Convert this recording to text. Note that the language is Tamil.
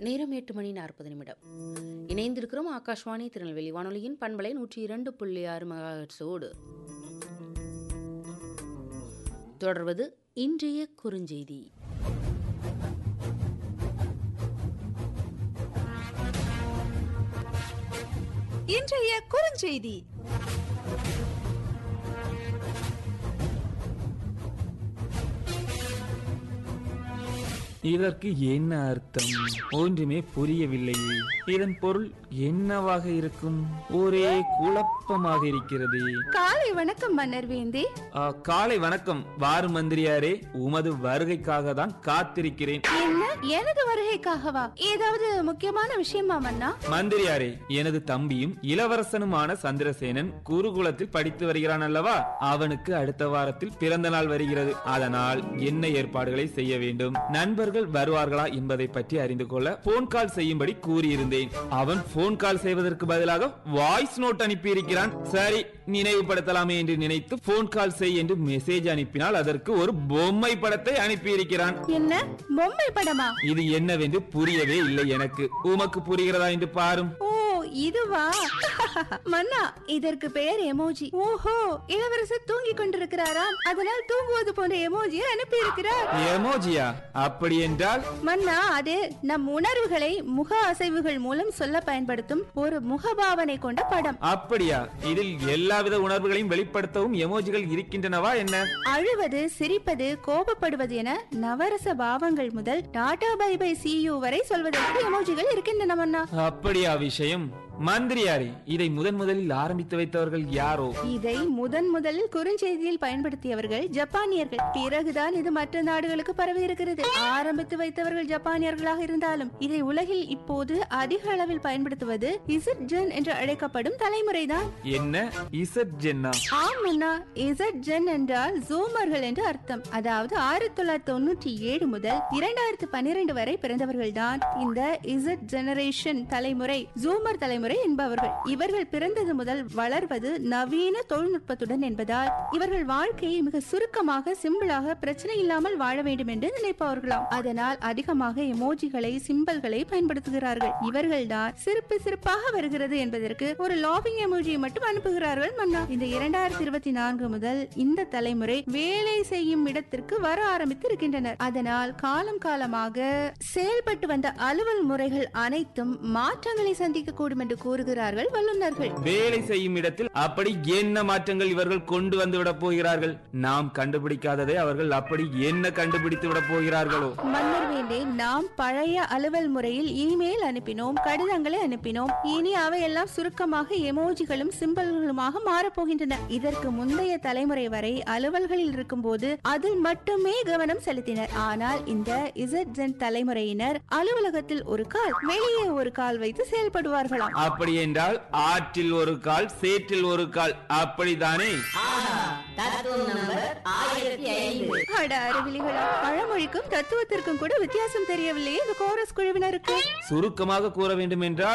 நேரம் எட்டு மணி நாற்பது நிமிடம் இணைந்திருக்கிறோம் ஆகாஷ்வாணி திருநெல்வேலி வானொலியின் பண்பலை நூற்றி இரண்டு புள்ளி ஆறு மெகாஹெட்ஸோடு தொடர்வது இன்றைய குறுஞ்செய்தி இன்றைய குறுஞ்செய்தி இதற்கு என்ன அர்த்தம் ஒன்றுமே புரியவில்லையே இதன் பொருள் என்னவாக இருக்கும் ஒரே குழப்பமாக இருக்கிறது காலை வணக்கம் மன்னர் வேந்தே ஆ, காலை வணக்கம் வாரு மந்திரியாரே உமது வருகைக்காக தான் காத்திருக்கிறேன் என்ன எனது வருகைக்காகவா ஏதாவது முக்கியமான விஷயமா மன்னா மந்திரியாரே எனது தம்பியும் இளவரசனுமான சந்திரசேனன் குருகுலத்தில் படித்து வருகிறான் அல்லவா அவனுக்கு அடுத்த வாரத்தில் பிறந்த நாள் வருகிறது அதனால் என்ன ஏற்பாடுகளை செய்ய வேண்டும் நண்பர்கள் வருவார்களா என்பதை பற்றி அறிந்து கொள்ள போன் கால் செய்யும்படி கூறியிருந்தேன் அவன் போன் கால் செய்வதற்கு பதிலாக வாய்ஸ் நோட் அனுப்பியிருக்கிறான் சரி நினைவுபடுத்தலாமே என்று நினைத்து போன் கால் செய் என்று மெசேஜ் அனுப்பினால் அதற்கு ஒரு பொம்மை படத்தை அனுப்பியிருக்கிறான் என்ன பொம்மை படமா இது என்னவென்று புரியவே இல்லை எனக்கு உமக்கு புரிகிறதா என்று பாரும் ஓ இதுவா மன்னா இதற்கு பெயர் எமோஜி ஓஹோ இளவரசர் தூங்கிக் கொண்டிருக்கிறாராம் அதனால் தூங்குவது போன்ற எமோஜியை அனுப்பி இருக்கிறார் எமோஜியா அப்படி என்றால் மன்னா அது நம் உணர்வுகளை முக அசைவுகள் மூலம் சொல்ல பயன்படுத்தும் ஒரு முகபாவனை கொண்ட படம் அப்படியா இதில் எல்லாவித உணர்வுகளையும் வெளிப்படுத்தவும் எமோஜிகள் இருக்கின்றனவா என்ன அழுவது சிரிப்பது கோபப்படுவது என நவரச பாவங்கள் முதல் டாடா பை பை சியூ வரை சொல்வதற்கு எமோஜிகள் இருக்கின்றன மன்னா அப்படியா விஷயம் மந்திரியாரே இதை முதன் முதலில் ஆரம்பித்து வைத்தவர்கள் யாரோ இதை முதன் முதலில் குறுஞ்செய்தியில் பயன்படுத்தியவர்கள் ஜப்பானியர்கள் பிறகுதான் இது மற்ற நாடுகளுக்கு பரவி இருக்கிறது ஆரம்பித்து வைத்தவர்கள் ஜப்பானியர்களாக இருந்தாலும் இதை உலகில் இப்போது அதிக அளவில் பயன்படுத்துவது இசட் ஜென் என்று அழைக்கப்படும் தலைமுறைதான் என்ன இசட் ஜென்னா ஆம் அண்ணா இசட் ஜென் என்றால் ஜூமர்கள் என்று அர்த்தம் அதாவது ஆயிரத்தி தொள்ளாயிரத்தி தொண்ணூற்றி ஏழு முதல் இரண்டாயிரத்தி பன்னிரண்டு வரை பிறந்தவர்கள் தான் இந்த இசட் ஜெனரேஷன் தலைமுறை ஜூமர் தலைமுறை என்பவர்கள் இவர்கள் பிறந்தது முதல் வளர்வது நவீன தொழில்நுட்பத்துடன் என்பதால் இவர்கள் வாழ்க்கையை மிக சுருக்கமாக சிம்பிளாக பிரச்சனை இல்லாமல் வாழ வேண்டும் என்று நினைப்பவர்களாம் அதனால் அதிகமாக எமோஜிகளை சிம்பல்களை பயன்படுத்துகிறார்கள் இவர்கள் தான் சிரிப்பு சிரிப்பாக வருகிறது என்பதற்கு ஒரு லாபிங் எமோஜியை மட்டும் அனுப்புகிறார்கள் மன்னா இந்த இரண்டாயிரத்தி இருபத்தி நான்கு முதல் இந்த தலைமுறை வேலை செய்யும் இடத்திற்கு வர ஆரம்பித்து இருக்கின்றனர் அதனால் காலம் காலமாக செயல்பட்டு வந்த அலுவல் முறைகள் அனைத்தும் மாற்றங்களை சந்திக்க கூடும் என்று கூறுகிறார்கள் வல்லுநர்கள் வேலை செய்யும் இடத்தில் அப்படி என்ன மாற்றங்கள் இவர்கள் கொண்டு வந்து விட போகிறார்கள் நாம் கண்டுபிடிக்காததை அவர்கள் அப்படி என்ன கண்டுபிடித்து விட போகிறார்களோ மன்னர் வேண்டே நாம் பழைய அலுவல் முறையில் இமெயில் அனுப்பினோம் கடிதங்களை அனுப்பினோம் இனி அவையெல்லாம் சுருக்கமாக எமோஜிகளும் சிம்பல்களுமாக மாறப்போகின்றன இதற்கு முந்தைய தலைமுறை வரை அலுவல்களில் இருக்கும்போது அதில் மட்டுமே கவனம் செலுத்தினர் ஆனால் இந்த இசட் ஜென் தலைமுறையினர் அலுவலகத்தில் ஒரு கால் வெளியே ஒரு கால் வைத்து செயல்படுவார்களாம் அப்படி என்றால் ஆற்றில் ஒரு கால் சேற்றில் ஒரு கால் அப்படித்தானே ஆஹா தத்துவம் நம்பர் ஆயிரத்தி ஐந்து அட அறிவிலிகளா பழமொழிக்கும் தத்துவத்திற்கும் கூட வித்தியாசம் தெரியவில்லையே இந்த கோரஸ் குழுவினருக்கு சுருக்கமாக கூற வேண்டும் என்றால்